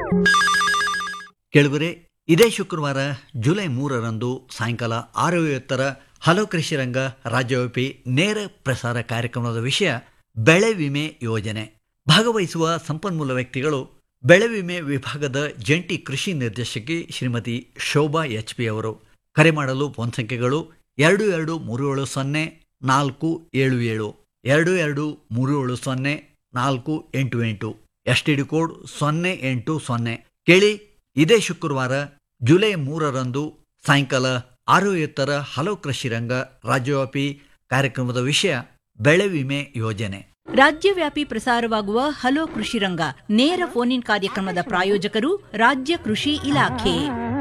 ಕೆಳಗರೆ ಇದೇ ಶುಕ್ರವಾರ ಜುಲೈ ಮೂರರಂದು ಸಾಯಂಕಾಲ ಆರು ಐವತ್ತರ ಹಲೋ ಕೃಷಿ ರಂಗ ರಾಜ್ಯವ್ಯಾಪಿ ನೇರ ಪ್ರಸಾರ ಕಾರ್ಯಕ್ರಮದ ವಿಷಯ ಬೆಳೆ ವಿಮೆ ಯೋಜನೆ ಭಾಗವಹಿಸುವ ಸಂಪನ್ಮೂಲ ವ್ಯಕ್ತಿಗಳು ಬೆಳೆ ವಿಮೆ ವಿಭಾಗದ ಜಂಟಿ ಕೃಷಿ ನಿರ್ದೇಶಕಿ ಶ್ರೀಮತಿ ಶೋಭಾ ಎಚ್ ಪಿ ಅವರು ಕರೆ ಮಾಡಲು ಫೋನ್ ಸಂಖ್ಯೆಗಳು ಎರಡು ಎರಡು ಮೂರು ಏಳು ಸೊನ್ನೆ ನಾಲ್ಕು ಏಳು ಏಳು ಎರಡು ಎರಡು ಮೂರು ಏಳು ಸೊನ್ನೆ ನಾಲ್ಕು ಎಂಟು ಎಂಟು ಎಸ್ ಟಿ ಡಿ ಕೋಡ್ ಸೊನ್ನೆ ಎಂಟು ಸೊನ್ನೆ ಕೇಳಿ ಇದೇ ಶುಕ್ರವಾರ ಜುಲೈ ಮೂರರಂದು ಸಾಯಂಕಾಲ ಆರು ಎತ್ತರ ಹಲವು ಕೃಷಿ ರಂಗ ರಾಜ್ಯವ್ಯಾಪಿ ಕಾರ್ಯಕ್ರಮದ ವಿಷಯ ಬೆಳೆ ವಿಮೆ ಯೋಜನೆ ರಾಜ್ಯವ್ಯಾಪಿ ಪ್ರಸಾರವಾಗುವ ಹಲೋ ಕೃಷಿ ರಂಗ ನೇರ ಫೋನ್ ಇನ್ ಕಾರ್ಯಕ್ರಮದ ಪ್ರಾಯೋಜಕರು ರಾಜ್ಯ ಕೃಷಿ ಇಲಾಖೆ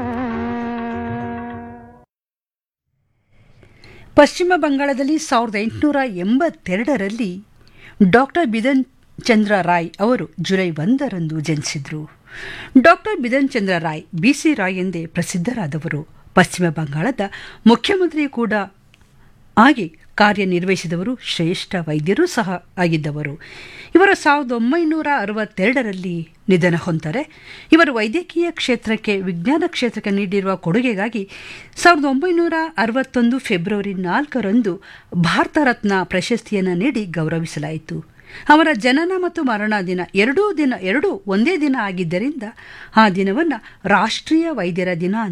ಪಶ್ಚಿಮ ಬಂಗಾಳದಲ್ಲಿ ಸಾವಿರದ ಎಂಟುನೂರ ಎಂಬತ್ತೆರಡರಲ್ಲಿ ಡಾಕ್ಟರ್ ಬಿಧನ್ ಚಂದ್ರ ರಾಯ್ ಅವರು ಜುಲೈ ಒಂದರಂದು ಜನಿಸಿದರು doctor Bidhan Chandra Roy B C Roy ಎಂದೇ ಪ್ರಸಿದ್ಧರಾದವರು ಪಶ್ಚಿಮ ಬಂಗಾಳದ ಮುಖ್ಯಮಂತ್ರಿ ಕೂಡ ಆಗಿ ಕಾರ್ಯನಿರ್ವಹಿಸಿದವರು ಶ್ರೇಷ್ಠ ವೈದ್ಯರೂ ಸಹ ಆಗಿದ್ದವರು ಇವರು ಸಾವಿರದ ಒಂಬೈನೂರ ಅರವತ್ತೆರಡರಲ್ಲಿ ನಿಧನ ಹೊಂತಾರೆ ಇವರು ವೈದ್ಯಕೀಯ ಕ್ಷೇತ್ರಕ್ಕೆ ವಿಜ್ಞಾನ ಕ್ಷೇತ್ರಕ್ಕೆ ನೀಡಿರುವ ಕೊಡುಗೆಗಾಗಿ ಸಾವಿರದ ಒಂಬೈನೂರ ಅರವತ್ತೊಂದು ಫೆಬ್ರವರಿ ನಾಲ್ಕರಂದು ಭಾರತ ರತ್ನ ಪ್ರಶಸ್ತಿಯನ್ನು ನೀಡಿ ಗೌರವಿಸಲಾಯಿತು ಅವರ ಜನನ ಮತ್ತು ಮರಣ ದಿನ ಎರಡೂ ದಿನ ಎರಡೂ ಒಂದೇ ದಿನ ಆಗಿದ್ದರಿಂದ ಆ ದಿನವನ್ನು ರಾಷ್ಟ್ರೀಯ ವೈದ್ಯರ ದಿನ